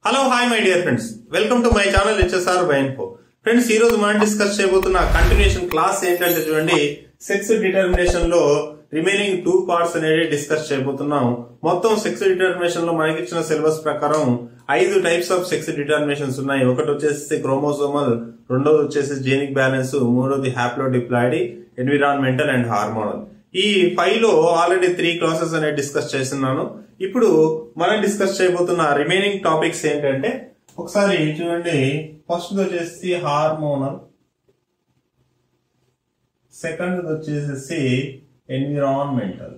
hello hi my dear friends welcome to my channel HSR వైన్ఫో friends ఈ రోజు మనం డిస్కస్ చేయబోతున్న కంటిన్యూషన్ క్లాస్ ఏంటంటే చూడండి సెక్స్ డిటర్మినేషన్ లో రిమైనింగ్ టూ పార్ట్స్ అనేది డిస్కస్ చేయబోతున్నాం మొత్తం సెక్స్ డిటర్మినేషన్ లో మనకి ఇచ్చిన సిలబస్ ప్రకారం ఐదు టైప్స్ ఆఫ్ సెక్స్ డిటర్మినేషన్స్ ఉన్నాయి ఒకటి వచ్చేసి క్రోమోసోమల్ రెండోది వచ్చేసి జీనిక్ బ్యాలెన్స్ మూడోది హ్యాప్లోడిప్లాయిడ్ ఎన్విరాన్మెంటల్ అండ్ హార్మోనల్ ఈ ఫైవ్ లో ఆల్రెడీ త్రీ క్లాసెస్ అనేది డిస్కస్ చేస్తున్నాను ఇప్పుడు మనం డిస్కస్ చేయబోతున్న రిమైనింగ్ టాపిక్స్ ఏంటంటే ఒకసారి చూడండి ఫస్ట్ వచ్చేసి హార్మోనల్ సెకండ్ వచ్చేసి ఎన్విరాన్మెంటల్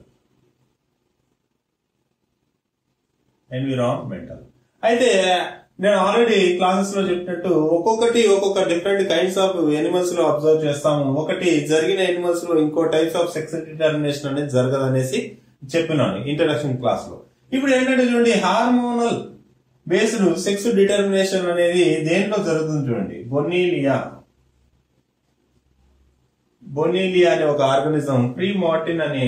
ఎన్విరాన్మెంటల్ అయితే నేను ఆల్రెడీ క్లాసెస్ లో చెప్పినట్టు ఒక్కొక్కటి ఒక్కొక్క డిఫరెంట్ కైండ్స్ ఆఫ్ ఎనిమల్స్ లో అబ్జర్వ్ చేస్తాము ఒకటి జరిగిన ఎనిమల్స్ లో ఇంకో టైప్స్ ఆఫ్ సెక్స్ డిటర్మినేషన్ అనేది జరగదనేసి చెప్పినాను ఇంట్రడక్షన్ క్లాస్ లో ఇప్పుడు ఏంటంటే చూడండి హార్మోనల్ బేస్డ్ సెక్స్ డిటర్మినేషన్ అనేది దేంట్లో జరుగుతుంది చూడండి బొనీలియా బొనీలియా అనే ఒక ఆర్గనిజం ప్రీ మార్టిన్ అనే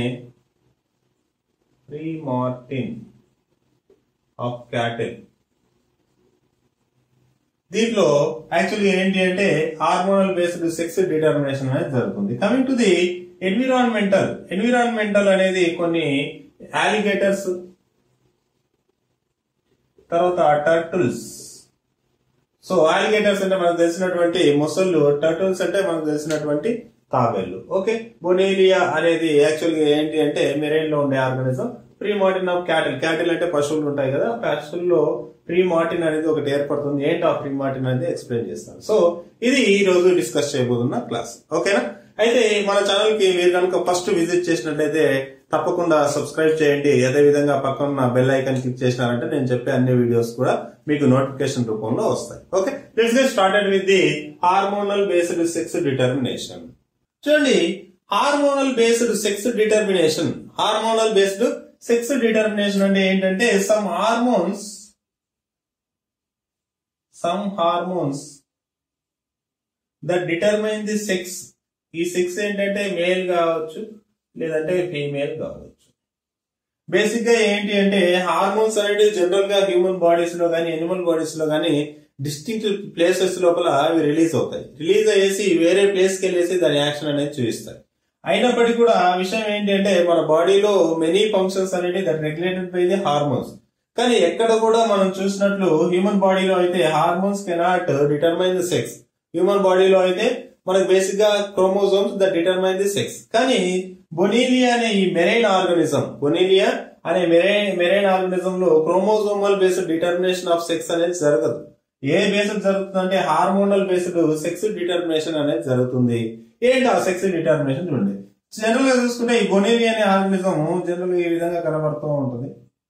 ప్రీ మార్టిన్ ఆఫ్ క్యాటిల్ దీంట్లో యాక్చువల్లీ ఏంటి అంటే హార్మోనల్ బేస్డ్ సెక్స్ డిటర్మినేషన్ అనేది జరుగుతుంది coming to the environmental environmental అనేది కొన్ని అలిగేటర్స్ తర్వాత టర్టిల్స్ సో ఆలిగేటర్స్ అంటే మనకు తెలిసినటువంటి మొసళ్ళు టర్టిల్స్ అంటే మనకు తెలిసినటువంటి తాబేళ్లు ఓకే బొనేలియా అనేది యాక్చువల్గా ఏంటి అంటే మెరైన్ లో ఉండే organism freemartin of cattle cattle అంటే పశువులు ఉంటాయి కదా పశువుల్లో ప్రీ మార్టిన్ అనేది ఒకటి ఏర్పడుతుంది ఏంటి ఆ ప్రీ మార్టిన్ అనేది ఎక్స్ప్లెయిన్ చేస్తాను సో ఇది ఈ రోజు డిస్కస్ చేయబోతున్న క్లాస్ ఓకేనా అయితే మన ఛానల్ కి మీరు కనుక ఫస్ట్ విజిట్ చేసినట్లయితే తప్పకుండా సబ్స్క్రైబ్ చేయండి అదే విధంగా పక్కన బెల్ ఐకాన్ క్లిక్ చేసినారంటే నేను చెప్పే అన్ని వీడియోస్ కూడా మీకు నోటిఫికేషన్ రూపంలో వస్తాయి okay let's get started with the hormonal based sex determination చూడండి hormonal based sex determination hormonal based sex determination అంటే ఏంటంటే some hormones some hormones that determine the sex ఈ సెక్స్ ఏంటంటే మేల్ కావచ్చు లేదంటే ఫీమేల్ కావచ్చు బేసిక్ గా ఏంటి అంటే హార్మోన్స్ అనేది జనరల్ గా హ్యూమన్ బాడీస్ లో కానీ ఎనిమల్ బాడీస్ లో కానీ డిస్టింక్ట్ ప్లేసెస్ లోపల అవి రిలీజ్ అవుతాయి రిలీజ్ అయ్యేసి వేరే ప్లేస్ కి వెళ్ళేసి దాని యాక్షన్ అనేది చూపిస్తాయి అయినప్పటికీ కూడా విషయం ఏంటి అంటే మన బాడీలో మెనీ ఫంక్షన్స్ అనేవి that regulated by the hormones కానీ ఎక్కడ కూడా మనం చూసినట్లు హ్యూమన్ బాడీలో అయితే hormones cannot determine the sex human బాడీలో అయితే మనకు బేసిక్ గా chromosomes that determine the sex కానీ బొనీలియా అనే ఈ మెరైన్ ఆర్గనిజం బొనీలియా అనే మెరైన్ మెరైన్ ఆర్గనిజం లో chromosomal based determination of sex అనేది జరగదు ఏ బేస్డ్ జరుగుతుంది అంటే హార్మోనల్ బేస్డ్ సెక్స్ డిటర్మినేషన్ అనేది జరుగుతుంది ఏంటి ఆ సెక్స్ డిటర్మినేషన్ చూడండి జనరల్ గా చూసుకుంటే ఈ బొనీలియా అనే ఆర్గనిజం జనరల్ ఈ విధంగా కనబడుతూ ఉంటుంది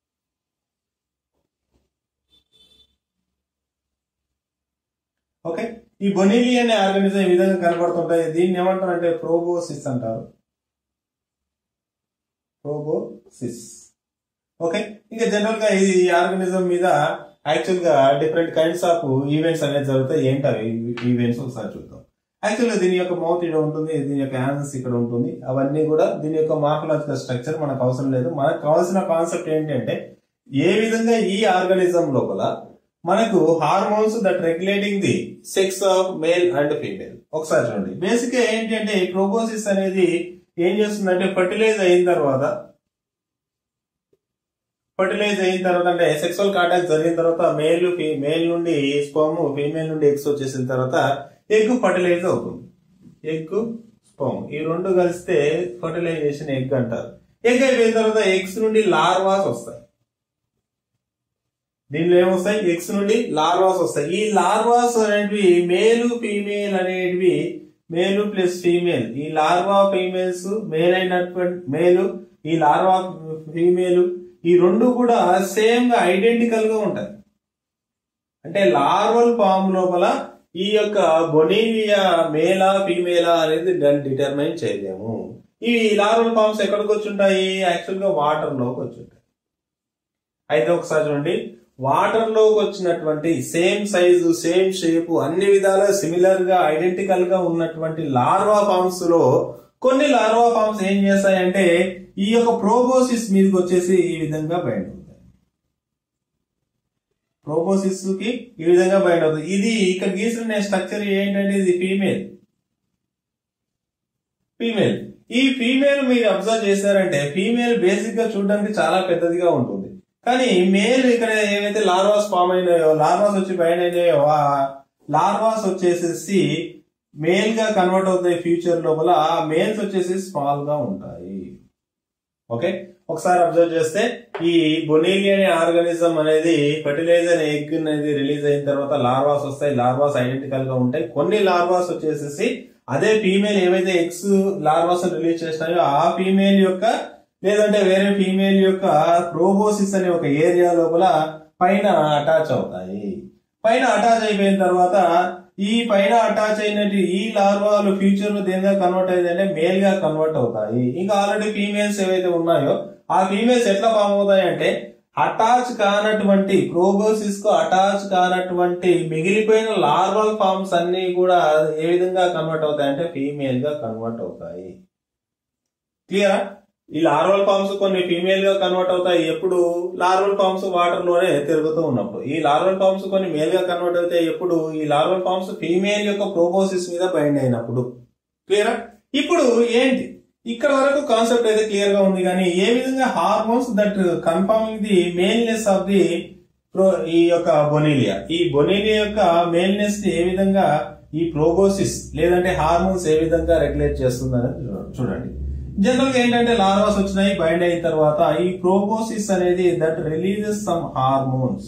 ఓకే ఈ బొనీలి అనే ఆర్గానిజం ఈ విధంగా కనబడుతుంటాయి దీన్ని ఏమంటారు అంటే ప్రోబోసిస్ అంటారు ప్రోబోసిస్ ఓకే ఇంకా జనరల్ గా ఈ ఆర్గానిజం మీద యాక్చువల్ గా డిఫరెంట్ కైండ్స్ ఆఫ్ ఈవెంట్స్ అనేది జరుగుతాయి ఏంటి అవి ఈవెంట్స్ ఒకసారి చూద్దాం యాక్చువల్ గా దీని యొక్క మౌత్ ఇక్కడ ఉంటుంది దీని యొక్క యాన్సస్ ఇక్కడ ఉంటుంది అవన్నీ కూడా దీని యొక్క మార్ఫలాజికల్ స్ట్రక్చర్ మనకు అవసరం లేదు మనకు కావాల్సిన కాన్సెప్ట్ ఏంటంటే ఏ విధంగా ఈ ఆర్గానిజం లోపల మనకు hormones that regulating the sex of male and female ఒకసారి చూడండి బేసిక్ గా ఏంటి అంటే ఈ ప్రోబోసిస్ అనేది ఏం చేస్తుందంటే ఫర్టిలైజ్ అయిన తర్వాత ఫర్టిలైజ్ అయిన తర్వాత అంటే సెక్సువల్ కాంటాక్ట్ జరిగిన తర్వాత మేల్ మేల్ నుండి స్పర్మ్ ఫీమేల్ నుండి ఎగ్స్ వచ్చేసిన తర్వాత ఎగ్ ఫర్టిలైజ్ అవుతుంది ఎగ్ స్పర్మ్ ఈ రెండు కలిస్తే ఫర్టిలైజేషన్ ఎగ్ అంటారు ఎగ్ అయిపోయిన తర్వాత ఎగ్స్ నుండి లార్వాస్ వస్తాయి దీనిలో ఏమొస్తాయి ఎగ్స్ నుండి లార్వాస్ వస్తాయి ఈ లార్వాస్ అనేటివి మేలు ఫీమేల్ అనేటివి మేలు ప్లస్ ఫీమేల్ ఈ లార్వా ఫీమేల్స్ మేల్ అయినటువంటి మేలు ఈ లార్వా ఫీమేల్ ఈ రెండు కూడా సేమ్ గా ఐడెంటికల్ గా ఉంటాయి అంటే లార్వల్ ఫామ్ లోపల ఈ యొక్క బొనీవియా మేలా ఫీమేలా అనేది దాన్ని డిటర్మైన్ చేయలేము ఈ లార్వల్ ఫామ్స్ ఎక్కడికి వచ్చి ఉంటాయి యాక్చువల్ గా వాటర్ లోకి వచ్చి ఉంటాయి అయితే ఒకసారి చూడండి వాటర్ లోకి వచ్చినటువంటి సేమ్ సైజు సేమ్ షేప్ అన్ని విధాలా సిమిలర్ గా ఐడెంటికల్ గా ఉన్నటువంటి లార్వా ఫామ్స్ లో కొన్ని లార్వా ఫామ్స్ ఏం చేస్తాయంటే ఈ యొక్క ప్రోబోసిస్ మీదకి వచ్చేసి ఈ విధంగా బయట అవుతాయి ప్రోబోసిస్ కి ఈ విధంగా బైండ్ అవుతుంది ఇది ఇక్కడ గీసిన స్ట్రక్చర్ ఏంటంటే ఇది ఫీమేల్ ఫీమేల్ ఈ ఫీమేల్ మీరు అబ్జర్వ్ చేశారంటే ఫీమేల్ బేసిక్ గా చూడడానికి చాలా పెద్దదిగా ఉంటుంది కానీ మేల్ ఇక్కడ ఏవైతే లార్వాస్ ఫామ్ అయినాయో లార్వాస్ వచ్చి బైండ్ అయినాయో ఆ లార్వాస్ వచ్చేసేసి మేల్ గా కన్వర్ట్ అవుతాయి ఫ్యూచర్ లోపల ఆ మేల్స్ వచ్చేసి స్మాల్ గా ఉంటాయి ఓకే ఒకసారి అబ్జర్వ్ చేస్తే ఈ బొనీలి అనే ఆర్గానిజం అనేది ఫర్టిలైజర్ ఎగ్ అనేది రిలీజ్ అయిన తర్వాత లార్వాస్ వస్తాయి లార్వాస్ ఐడెంటికల్ గా ఉంటాయి కొన్ని లార్వాస్ వచ్చేసేసి అదే ఫీమేల్ ఏవైతే ఎగ్స్ లార్వాస్ రిలీజ్ చేస్తాయో ఆ ఫీమేల్ యొక్క లేదంటే వేరే ఫీమేల్ యొక్క ప్రోబోసిస్ అనే ఒక ఏరియా లోపల పైన అటాచ్ అవుతాయి పైన అటాచ్ అయిపోయిన తర్వాత ఈ పైన అటాచ్ అయినట్టు ఈ లార్వాలు ఫ్యూచర్ లో దేనిగా కన్వర్ట్ అయ్యిందంటే మేల్ గా కన్వర్ట్ అవుతాయి ఇంకా ఆల్రెడీ ఫీమేల్స్ ఏవైతే ఉన్నాయో ఆ ఫీమేల్స్ ఎట్లా ఫామ్ అవుతాయి అంటే అటాచ్ కానటువంటి ప్రోబోసిస్ కు అటాచ్ కానటువంటి మిగిలిపోయిన లార్వల్ ఫార్మ్స్ అన్ని కూడా ఏ విధంగా కన్వర్ట్ అవుతాయి అంటే ఫీమేల్ గా కన్వర్ట్ అవుతాయి క్లియరా ఈ లార్వల్ ఫార్మ్స్ కొన్ని ఫీమేల్ గా కన్వర్ట్ అవుతాయి ఎప్పుడు లార్వల్ ఫార్మ్స్ వాటర్ లోనే తిరుగుతూ ఉన్నప్పుడు ఈ లార్వల్ ఫార్మ్స్ కొన్ని మేల్ గా కన్వర్ట్ అవుతాయి ఎప్పుడు ఈ లార్వల్ ఫార్మ్స్ ఫీమేల్ యొక్క ప్రోబోసిస్ మీద బైండ్ అయినప్పుడు క్లియరా ఇప్పుడు ఏంటి ఇక్కడ వరకు కాన్సెప్ట్ అయితే క్లియర్ గా ఉంది కానీ ఏ విధంగా hormones that conforming the maleness of the ఈ యొక్క బొనీలియా ఈ బొనీలియా యొక్క మేల్నెస్ ని ఏ విధంగా ఈ ప్రోబోసిస్ లేదంటే హార్మోన్స్ ఏ విధంగా రెగ్యులేట్ చేస్తుందని చూడండి జనరల్ గా ఏంటంటే లార్వాస్ వచ్చినాయి బైండ్ అయిన తర్వాత ఈ ప్రోబోసిస్ అనేది that releases some hormones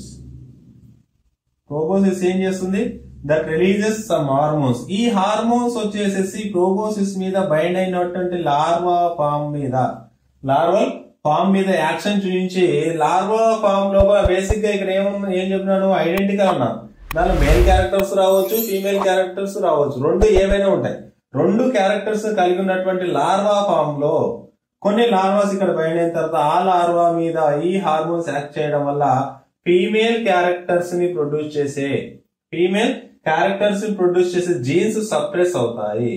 proboscis ఏం చేస్తుంది దట్ రిలీజెస్ సమ్ హార్మోన్స్ ఈ హార్మోన్స్ వచ్చేసేసి ప్రోబోసిస్ మీద బైండ్ అయినటువంటి లార్వా ఫామ్ మీద లార్వల్ ఫామ్ మీద యాక్షన్ చూపించి లార్వా ఫామ్ లోపల బేసిక్ గా ఇక్కడ ఏమన్నా ఏం చెప్పినాను ఐడెంటికల్ అన్నాను దానిలో మేల్ క్యారెక్టర్స్ రావచ్చు ఫీమేల్ క్యారెక్టర్స్ రావచ్చు రెండు ఏవైనా ఉంటాయి రెండు క్యారెక్టర్స్ కలిగి ఉన్నటువంటి లార్వా ఫామ్ లో కొన్ని లార్వాస్ ఇక్కడ బయట అయిన తర్వాత ఆ లార్వా మీద ఈ హార్మోన్స్ యాక్ట్ చేయడం వల్ల ఫీమేల్ క్యారెక్టర్స్ ని ప్రొడ్యూస్ చేసే ఫీమేల్ క్యారెక్టర్స్ ని ప్రొడ్యూస్ చేసే జీన్స్ సప్రెస్ అవుతాయి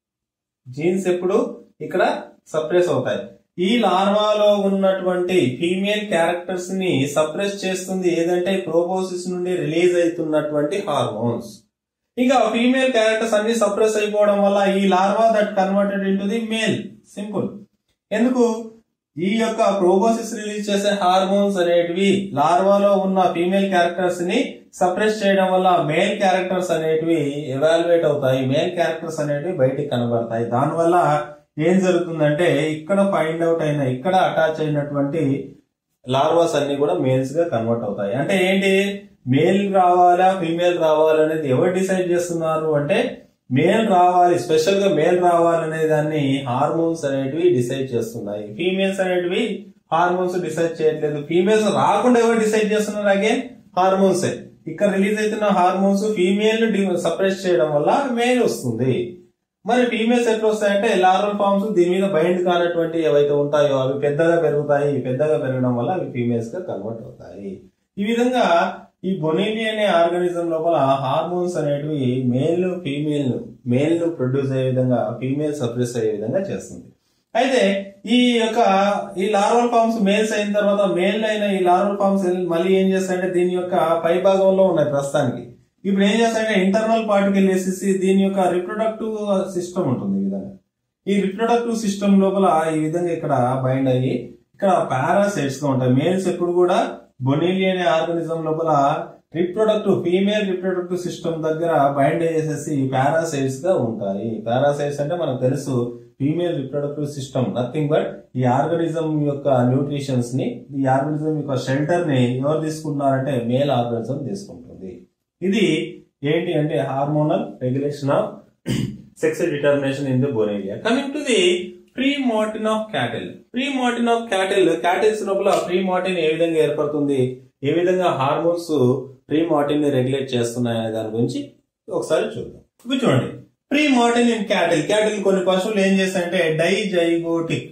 జీన్స్ ఎప్పుడు ఇక్కడ సప్రెస్ అవుతాయి ఈ లార్వాలో ఉన్నటువంటి ఫీమేల్ క్యారెక్టర్స్ ని సప్రెస్ చేస్తుంది ఏదంటే ప్రోపోసిస్ నుండి రిలీజ్ అవుతున్నటువంటి హార్మోన్స్ ఇంకా ఫీమేల్ క్యారెక్టర్స్ అన్ని సప్రెస్ అయిపోవడం వల్ల ఈ larva that converted into the male simple ఎందుకు ఈ యొక్క ప్రోబోసిస్ రిలీజ్ చేసే హార్మోన్స్ అనేటివి లార్వాలో ఉన్న ఫీమేల్ క్యారెక్టర్స్ ని సప్రెస్ చేయడం వల్ల మేల్ క్యారెక్టర్స్ అనేటివి ఎవాల్యుయేట్ అవుతాయి మేల్ క్యారెక్టర్స్ అనేటివి బయటికి కనబడతాయి దానివల్ల ఏం జరుగుతుందంటే ఇక్కడ ఫైండ్ అవుట్ అయిన ఇక్కడ అటాచ్ అయినటువంటి లార్వాస్ అన్ని కూడా మేల్స్ గా కన్వర్ట్ అవుతాయి అంటే ఏంటి మేల్ రావాలా ఫీమేల్ రావాలా అనేది ఎవరు డిసైడ్ చేస్తున్నారు అంటే మేల్ రావాలి స్పెషల్ గా మేల్ రావాలనే దాన్ని హార్మోన్స్ అనేటివి డిసైడ్ చేస్తున్నాయి ఫీమేల్స్ అనేటివి హార్మోన్స్ డిసైడ్ చేయట్లేదు ఫీమేల్స్ రాకుండా ఎవరు డిసైడ్ చేస్తున్నారు అగైన్ హార్మోన్స్ ఇక్కడ రిలీజ్ అవుతున్న హార్మోన్స్ ఫీమేల్ సపరేట్ చేయడం వల్ల మేల్ వస్తుంది మరి ఫీమేల్స్ ఎట్లా వస్తాయంటే లార్వల్ ఫార్మ్స్ దీని మీద బైండ్ కానటువంటి ఏవైతే ఉంటాయో అవి పెద్దగా పెరుగుతాయి పెద్దగా పెరగడం వల్ల అవి ఫీమేల్స్ గా కన్వర్ట్ అవుతాయి ఈ విధంగా ఈ బొనీలి అనే ఆర్గానిజం లోపల హార్మోన్స్ అనేటివి మేల్ ఫీమేల్ ను మేల్ ను ప్రొడ్యూస్ అయ్యే విధంగా ఫీమేల్ సప్రెస్ అయ్యే విధంగా చేస్తుంది అయితే ఈ యొక్క ఈ లార్వల్ ఫార్మ్స్ మేల్స్ అయిన తర్వాత మేల్ అయిన ఈ లార్వల్ ఫార్మ్స్ మళ్ళీ ఏం చేస్తాయంటే దీని యొక్క పై భాగంలో ఉన్నాయి ప్రస్తుతానికి ఇప్పుడు ఏం చేస్తాయంటే ఇంటర్నల్ పార్ట్కి వెళ్ళేసి దీని యొక్క రిప్రొడక్టివ్ సిస్టమ్ ఉంటుంది ఈ విధంగా ఈ రిప్రొడక్టివ్ సిస్టమ్ లోపల ఈ విధంగా ఇక్కడ బైండ్ అయ్యి ఇక్కడ పారాసైట్స్ గా ఉంటాయి మేల్స్ ఎప్పుడు కూడా బొనీలి అనే ఆర్గనిజం లోపల రిప్రొడక్టివ్ ఫీమేల్ రిప్రొడక్టివ్ సిస్టమ్ దగ్గర బైండ్ అయ్యేసేసి పారాసైట్స్ గా ఉంటాయి పారాసైట్స్ అంటే మనకు తెలుసు female reproductive system nothing but ఈ ఆర్గనిజం యొక్క న్యూట్రిషన్స్ ని ఈ ఆర్గనిజం యొక్క షెల్టర్ ని ఎవరు తీసుకుంటున్నారంటే మేల్ ఆర్గనిజం తీసుకుంటుంది ఇది ఏంటి అంటే hormonal regulation of sex determination in the Bonellia coming to the freemartin of cattle freemartin of cattle cattles లోపల ప్రీ మార్టిన్ ఏ విధంగా ఏర్పడుతుంది ఏ విధంగా హార్మోన్స్ ప్రీ మార్టిన్ ని రెగ్యులేట్ చేస్తున్నాయి అనే దాని గురించి ఒకసారి చూద్దాం ఇప్పుడు చూడండి freemartin in cattle cattle కొన్ని పశువులు ఏం చేస్తాయంటే డైజైగోటిక్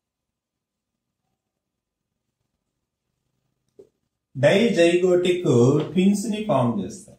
డైజైగోటిక్ ట్విన్స్ ని ఫామ్ చేస్తాయి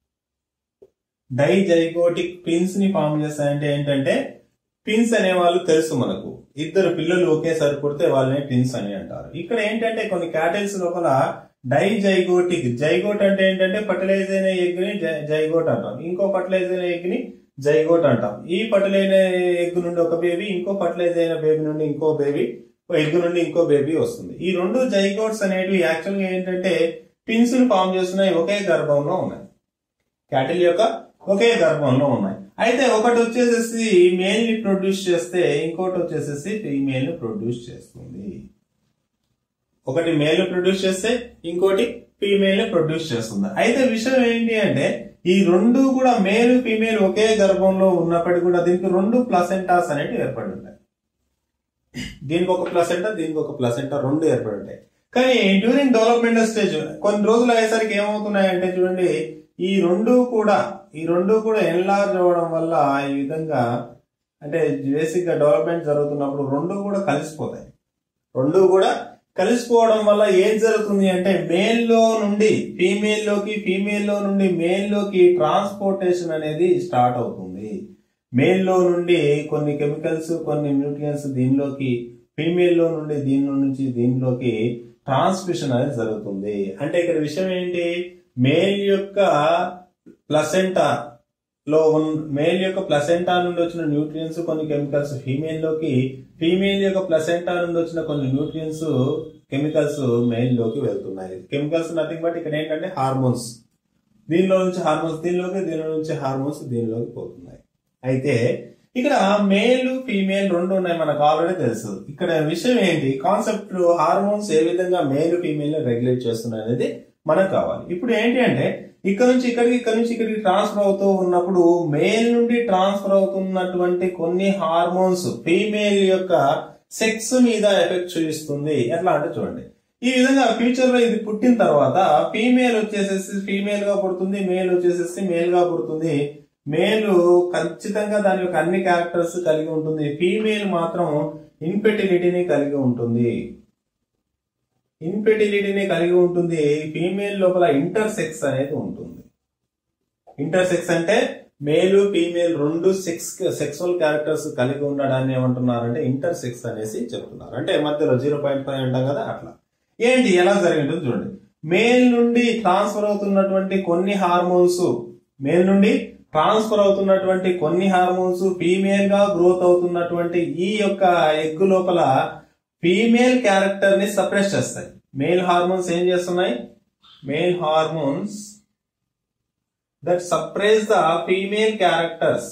డైజైగోటిక్ ట్విన్స్ ని ఫామ్ చేస్తాయంటే ఏంటంటే ట్విన్స్ అనే వాళ్ళు తెలుసు మనకు ఇద్దరు పిల్లలు ఒకేసారి పుడితే వాళ్ళని ట్విన్స్ అని అంటారు ఇక్కడ ఏంటంటే కొన్ని క్యాటిల్స్ లోపల డై జైగోటిక్ జైగోట్ అంటే ఏంటంటే ఫర్టిలైజ్ అయిన ఎగ్ ని జైగోట్ అంటాం ఇంకో ఫర్టిలైజ్ అయిన ఎగ్ ని జైగోట్ అంటాం ఈ ఫర్టిలైజ్ అయిన ఎగ్ నుండి ఒక బేబీ ఇంకో ఫర్టిలైజ్ అయిన బేబీ నుండి ఇంకో బేబీ ఎగ్ నుండి ఇంకో బేబీ వస్తుంది ఈ రెండు జైగోట్స్ అనేవి యాక్చువల్ గా ఏంటంటే ట్విన్స్ ని ఫామ్ చేస్తున్నాయి ఒకే గర్భంలో ఉన్నాయి క్యాటిల్ యొక్క ఒకే గర్భంలో ఉన్నాయి అయితే ఒకటి వచ్చేసేసి మేల్ ని ప్రొడ్యూస్ చేస్తే ఇంకోటి వచ్చేసేసి ఫీమేల్ ని ప్రొడ్యూస్ చేస్తుంది ఒకటి మేల్ ప్రొడ్యూస్ చేస్తే ఇంకోటి ఫీమేల్ ని ప్రొడ్యూస్ చేస్తుంది అయితే విషయం ఏంటి అంటే ఈ రెండు కూడా మేల్ ఫీమేల్ ఒకే గర్భంలో ఉన్నప్పటికీ కూడా దీనికి రెండు ప్లసెంటాస్ అనేవి ఏర్పడి ఉంటాయి దీనికి ఒక ప్లసెంటా దీనికి ఒక ప్లసెంటా రెండు ఏర్పడి ఉంటాయి కానీ డ్యూరింగ్ డెవలప్మెంట్ స్టేజ్ కొన్ని రోజులు అయ్యేసరికి ఏమవుతున్నాయంటే చూడండి ఈ రెండు కూడా ఈ రెండు కూడా ఎన్లార్జ్ అవ్వడం వల్ల ఈ విధంగా అంటే బేసిక్ గా డెవలప్మెంట్ జరుగుతున్నప్పుడు రెండు కూడా కలిసిపోతాయి రెండు కూడా కలిసిపోవడం వల్ల ఏం జరుగుతుంది అంటే మేల్ లో నుండి ఫీమేల్ లోకి ఫీమేల్ లో నుండి మేల్ లోకి ట్రాన్స్పోర్టేషన్ అనేది స్టార్ట్ అవుతుంది మేల్ లో నుండి కొన్ని కెమికల్స్ కొన్ని న్యూట్రియన్స్ దీనిలోకి ఫీమేల్ లో నుండి దీని నుంచి దీనిలోకి ట్రాన్స్మిషన్ అనేది జరుగుతుంది అంటే ఇక్కడ విషయం ఏంటి మేల్ యొక్క ప్లసెంటా లో మేల్ యొక్క ప్లసెంటా నుండి వచ్చిన న్యూట్రియన్స్ కొన్ని కెమికల్స్ ఫీమేల్ లోకి ఫీమేల్ యొక్క ప్లసెంటా నుండి వచ్చిన కొన్ని న్యూట్రియన్స్ కెమికల్స్ మేల్ లోకి వెళ్తున్నాయి కెమికల్స్ నథింగ్ బట్ ఇక్కడ ఏంటంటే హార్మోన్స్ దీనిలో నుంచి హార్మోన్స్ దీనిలోకి దీనిలో నుంచి హార్మోన్స్ దీనిలోకి పోతున్నాయి అయితే ఇక్కడ మేల్ ఫీమేల్ రెండు ఉన్నాయి మనకు ఆల్రెడీ తెలుసు ఇక్కడ విషయం ఏంటి కాన్సెప్ట్ హార్మోన్స్ ఏ విధంగా మేల్ ఫీమేల్ రెగ్యులేట్ చేస్తున్నాయి అనేది మనకు కావాలి ఇప్పుడు ఏంటి అంటే ఇక్కడ నుంచి ఇక్కడికి ఇక్కడ నుంచి ఇక్కడికి ట్రాన్స్ఫర్ అవుతూ ఉన్నప్పుడు మేల్ నుండి ట్రాన్స్ఫర్ అవుతున్నటువంటి కొన్ని హార్మోన్స్ ఫీమేల్ యొక్క సెక్స్ మీద ఎఫెక్ట్ చూపిస్తుంది ఎట్లా అంటే చూడండి ఈ విధంగా ఫ్యూచర్ లో ఇది పుట్టిన తర్వాత ఫీమేల్ వచ్చేసేసి ఫీమేల్ గా పుడుతుంది మేల్ వచ్చేసేసి మేల్ గా పుడుతుంది మేల్ ఖచ్చితంగా దాని యొక్క అన్ని క్యారెక్టర్స్ కలిగి ఉంటుంది ఫీమేల్ మాత్రం ఇన్ఫెర్టిలిటీని కలిగి ఉంటుంది ఇన్ఫెర్టిలిటీని కలిగి ఉంటుంది ఫీమేల్ లోపల ఇంటర్ సెక్స్ అనేది ఉంటుంది ఇంటర్ సెక్స్ అంటే మేలు ఫీమేల్ రెండు సెక్స్ సెక్సువల్ క్యారెక్టర్స్ కలిగి ఉండడాన్ని ఏమంటున్నారంటే ఇంటర్ సెక్స్ అనేసి చెప్తున్నారు అంటే మధ్యలో జీరో పాయింట్ ఫైవ్ అంటాం కదా అట్లా ఏంటి ఎలా జరిగింటుంది చూడండి మేల్ నుండి ట్రాన్స్ఫర్ అవుతున్నటువంటి కొన్ని హార్మోన్స్ మేల్ నుండి ట్రాన్స్ఫర్ అవుతున్నటువంటి కొన్ని హార్మోన్స్ ఫీమేల్ గా గ్రోత్ అవుతున్నటువంటి ఈ యొక్క ఎగ్ లోపల ఫీమేల్ క్యారెక్టర్ ని సప్రెస్ చేస్తాయి మేల్ హార్మోన్స్ ఏం చేస్తున్నాయి male hormones that suppress the female characters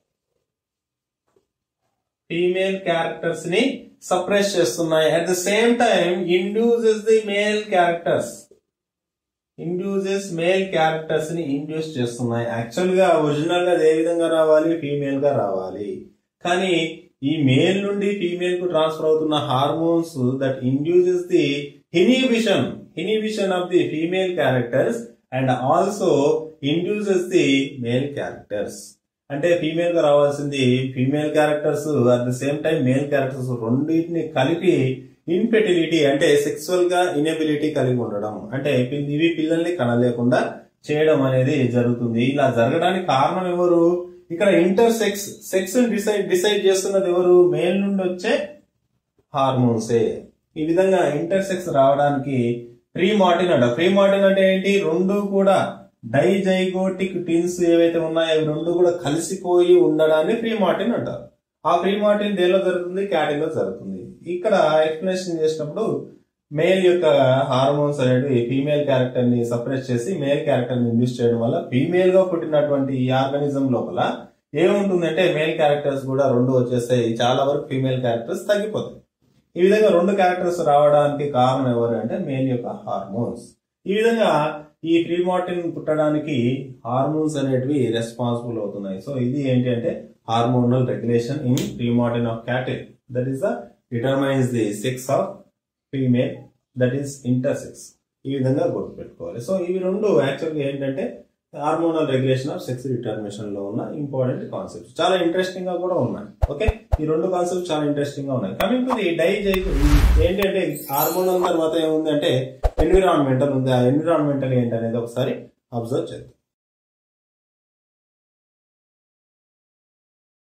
female characters ని సప్రెస్ చేస్తున్నాయి at the same time induces the male characters induces male characters ని ఇండ్యూస్ చేస్తున్నాయి యాక్చువల్ గా ఒరిజినల్ గా ఏ విధంగా రావాలి ఫీమేల్ గా రావాలి కానీ ఈ మేల్ నుండి ఫీమేల్ కు ట్రాన్స్ఫర్ అవుతున్న hormones that induces the inhibition inhibition of the female characters and also induces the male characters అంటే ఫీమేల్ గా రావాల్సింది female characters at the same time male characters రెండింటిని కలిపి ఇన్ఫెర్టిలిటీ అంటే సెక్సువల్ గా ఇనబిలిటీ కలిగి ఉండడం అంటే ఇవి పిల్లల్ని కనలేకుండా చేయడం అనేది జరుగుతుంది ఇలా జరగడానికి కారణం ఎవరు ఇక్కడ intersex sex decide decide చేస్తున్నది ఎవరు మేల్ నుండి వచ్చే హార్మోన్సే ఈ విధంగా ఇంటర్ సెక్స్ రావడానికి ప్రీ మార్టిన్ అంట ప్రీ మార్టిన్ అంటే ఏంటి రెండు కూడా డైజైగోటిక్ టిన్స్ ఏవైతే ఉన్నాయో అవి రెండు కూడా కలిసిపోయి ఉండడాన్ని ప్రీ మార్టిన్ అంటారు ఆ ప్రీ మార్టిన్ దేనిలో జరుగుతుంది క్యాటిన్ లో జరుగుతుంది ఇక్కడ ఎక్స్ప్లెనేషన్ చేసినప్పుడు మేల్ యొక్క హార్మోన్స్ అనేవి ఫీమేల్ క్యారెక్టర్ ని సపరేట్ చేసి మేల్ క్యారెక్టర్ ని ఇండ్యూస్ చేయడం వల్ల ఫీమేల్ గా పుట్టినటువంటి ఈ ఆర్గానిజం లోపల ఏముంటుందంటే మేల్ క్యారెక్టర్స్ కూడా రెండు వచ్చేస్తాయి చాలా వరకు ఫీమేల్ క్యారెక్టర్స్ తగ్గిపోతాయి ఈ విధంగా రెండు క్యారెక్టర్స్ రావడానికి కారణం ఎవరు అంటే మేల్ యొక్క హార్మోన్స్ ఈ విధంగా ఈ ప్రీమార్టిన్ పుట్టడానికి హార్మోన్స్ అనేటివి రెస్పాన్సిబుల్ అవుతున్నాయి సో ఇది ఏంటి అంటే hormonal regulation in freemartin of cattle that is the determines the sex of female that is intersex ఈ విధంగా గుర్తుపెట్టుకోవాలి సో ఇవి రెండు యాక్చువల్గా ఏంటంటే hormonal regulation of sex determination లో ఉన్న ఇంపార్టెంట్ కాన్సెప్ట్స్ చాలా ఇంట్రెస్టింగ్ గా కూడా ఉన్నాయి ఓకే ఈ రెండు కాన్సెప్ట్స్ చాలా ఇంట్రెస్టింగ్ గా ఉన్నాయి కమింగ్ టు ది డై ఏంటంటే హార్మోనల్ తర్వాత ఏముంది అంటే ఎన్విరాన్మెంటల్ ఉంది ఆ ఎన్విరాన్మెంటల్ ఏంటి అనేది ఒకసారి అబ్జర్వ్ చేద్దాం